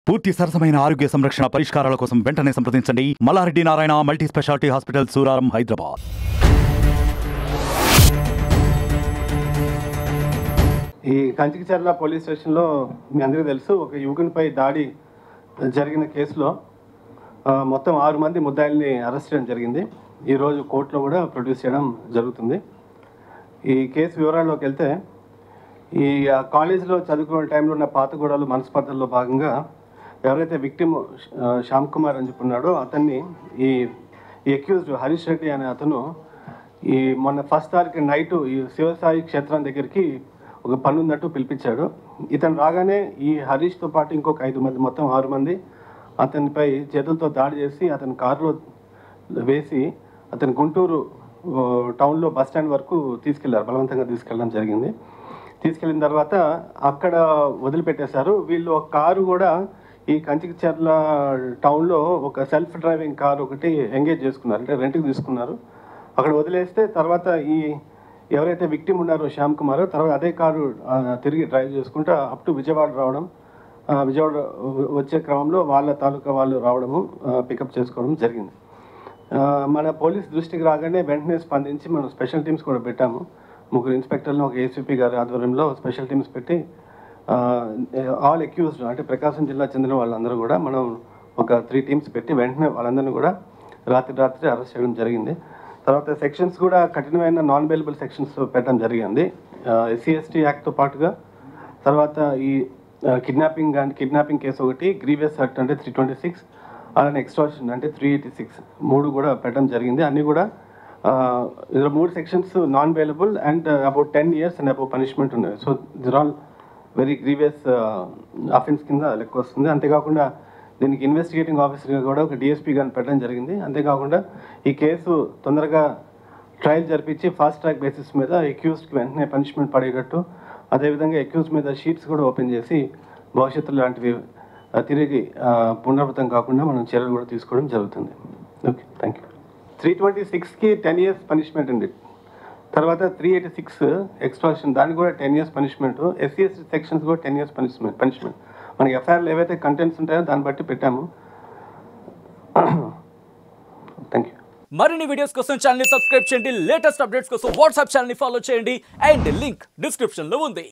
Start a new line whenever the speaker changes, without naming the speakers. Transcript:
పూర్తి సరసమైన ఆరోగ్య సంరక్షణ పరిష్కారాల కోసం వెంటనే సంప్రదించండి Malla Reddy Narayana multi specialty hospital Suraram Hyderabad
ఈ కంచికిచర్ల పోలీస్ స్టేషన్లో మీ అందరికీ తెలుసు ఒక యువకునిపై దాడి జరిగిన కేసులో ఆ, మొత్తం ఆరు మంది ముద్దాయిల్ని అరెస్ట్ చేయడం జరిగింది ఈరోజు కోర్టులో కూడా ప్రొడ్యూస్ చేయడం జరుగుతుంది ఈ కేసు వివరాల్లోకి వెళ్తే ఈ ఆ, కాలేజీలో చదువుకునే టైంలో ఉన్న పాతగూడలు మనస్పర్ధల్లో భాగంగా ఎవరైతే విక్టిమ్ శ్యామ్ కుమార్ అని చెప్పి ఉన్నాడో అతన్ని ఈ ఈ అక్యూజ్డ్ హరీష్ రెడ్డి అనే అతను ఈ మొన్న ఫస్ట్ తారీఖు నైట్ ఈ శివసాయి క్షేత్రం దగ్గరికి ఒక పని ఉన్నట్టు పిలిపించాడు ఇతను రాగానే ఈ హరీష్తో పాటు ఇంకొక ఐదు మంది మొత్తం ఆరు మంది అతనిపై చేతులతో దాడి చేసి అతని కారులో వేసి అతని గుంటూరు ఓ, టౌన్లో బస్ స్టాండ్ వరకు తీసుకెళ్లారు బలవంతంగా తీసుకెళ్ళడం జరిగింది తీసుకెళ్ళిన తర్వాత అక్కడ వదిలిపెట్టేశారు వీళ్ళు ఒక కారు కూడా ఈ కంచికిచర్ల టౌన్లో ఒక సెల్ఫ్ డ్రైవింగ్ కారు ఒకటి ఎంగేజ్ చేసుకున్నారు అంటే రెంట్కి తీసుకున్నారు అక్కడ వదిలేస్తే తర్వాత ఈ ఎవరైతే విక్టిమ్ ఉన్నారో శ్యామ్ కుమార్ తర్వాత అదే కారు ఆ, తిరిగి డ్రైవ్ చేసుకుంటూ అప్ టు విజయవాడ రావడం ఆ, విజయవాడ వ- వచ్చే క్రమంలో వాళ్ళ తాలూకా వాళ్ళు రావడము పికప్ చేసుకోవడం జరిగింది ఆ, మన పోలీస్ దృష్టికి రాగానే వెంటనే స్పందించి మనం స్పెషల్ టీమ్స్ కూడా పెట్టాము ముగ్గురు ఇన్స్పెక్టర్లను ఒక ఏసీపీ గారి ఆధ్వర్యంలో స్పెషల్ టీమ్స్ పెట్టి ఆల్ అక్యూజ్డ్ అంటే ప్రకాశం జిల్లా చెందిన వాళ్ళందరూ కూడా మనం ఒక త్రీ టీమ్స్ పెట్టి వెంటనే వాళ్ళందరినీ కూడా రాత్రి రాత్రి అరెస్ట్ చేయడం జరిగింది తర్వాత సెక్షన్స్ కూడా కఠినమైన నాన్ బెయిలబుల్ సెక్షన్స్ పెట్టడం జరిగింది ఎస్సీ ఎస్టీ యాక్ట్తో పాటుగా తర్వాత ఈ కిడ్నాపింగ్ అండ్ కిడ్నాపింగ్ కేసు ఒకటి గ్రీవియస్ యాక్ట్ అంటే త్రీ ట్వంటీ సిక్స్ అలానే ఎక్స్ట్రాషన్ అంటే త్రీ ఎయిటీ సిక్స్ మూడు కూడా పెట్టడం జరిగింది అన్నీ కూడా ఆ, ఇందులో మూడు sections non available and about ten years and about punishment ఉన్నాయి so they're all very grievous offence కింద లెక్క వస్తుంది అంతేకాకుండా దీనికి ఇన్వెస్టిగేటింగ్ ఆఫీసర్గా కూడా ఒక డిఎస్పీ గారిని పెట్టడం జరిగింది అంతేకాకుండా ఈ కేసు తొందరగా ట్రయల్ జరిపించి ఫాస్ట్ ట్రాక్ బేసిస్ మీద అక్యూస్డ్కి వెంటనే పనిష్మెంట్ పడేటట్టు అదేవిధంగా అక్యూజ్ మీద షీట్స్ కూడా ఓపెన్ చేసి భవిష్యత్తులో లాంటివి ఆ, తిరిగి ఆ, పునరావృతం కాకుండా మనం చర్యలు కూడా తీసుకోవడం జరుగుతుంది okay thank you three twenty సిక్స్కి టెన్ ఇయర్స్ పనిష్మెంట్ ఉంది తర్వాత త్రీ ఎయిటీ సిక్స్ ఎక్స్ట్రాషన్ దానికి కూడా ten years punishment SC ST sections కూడా టెన్ ఇయర్స్ పనిష్మెంట్ పనిష్మెంట్ మనకి ఎఫ్ఐఆర్లు ఏవైతే కంటెంట్స్ ఉంటాయో దాన్ని బట్టి పెట్టాము థ్యాంక్ యూ
మరిన్ని వీడియోస్ కోసం ఛానల్ సబ్స్క్రైబ్ చేయండి లేటెస్ట్ అప్డేట్స్ కోసం వాట్సాప్ ఛానల్ ఫాలో చేయండి అండ్ లింక్ డిస్క్రిప్షన్ లో ఉంది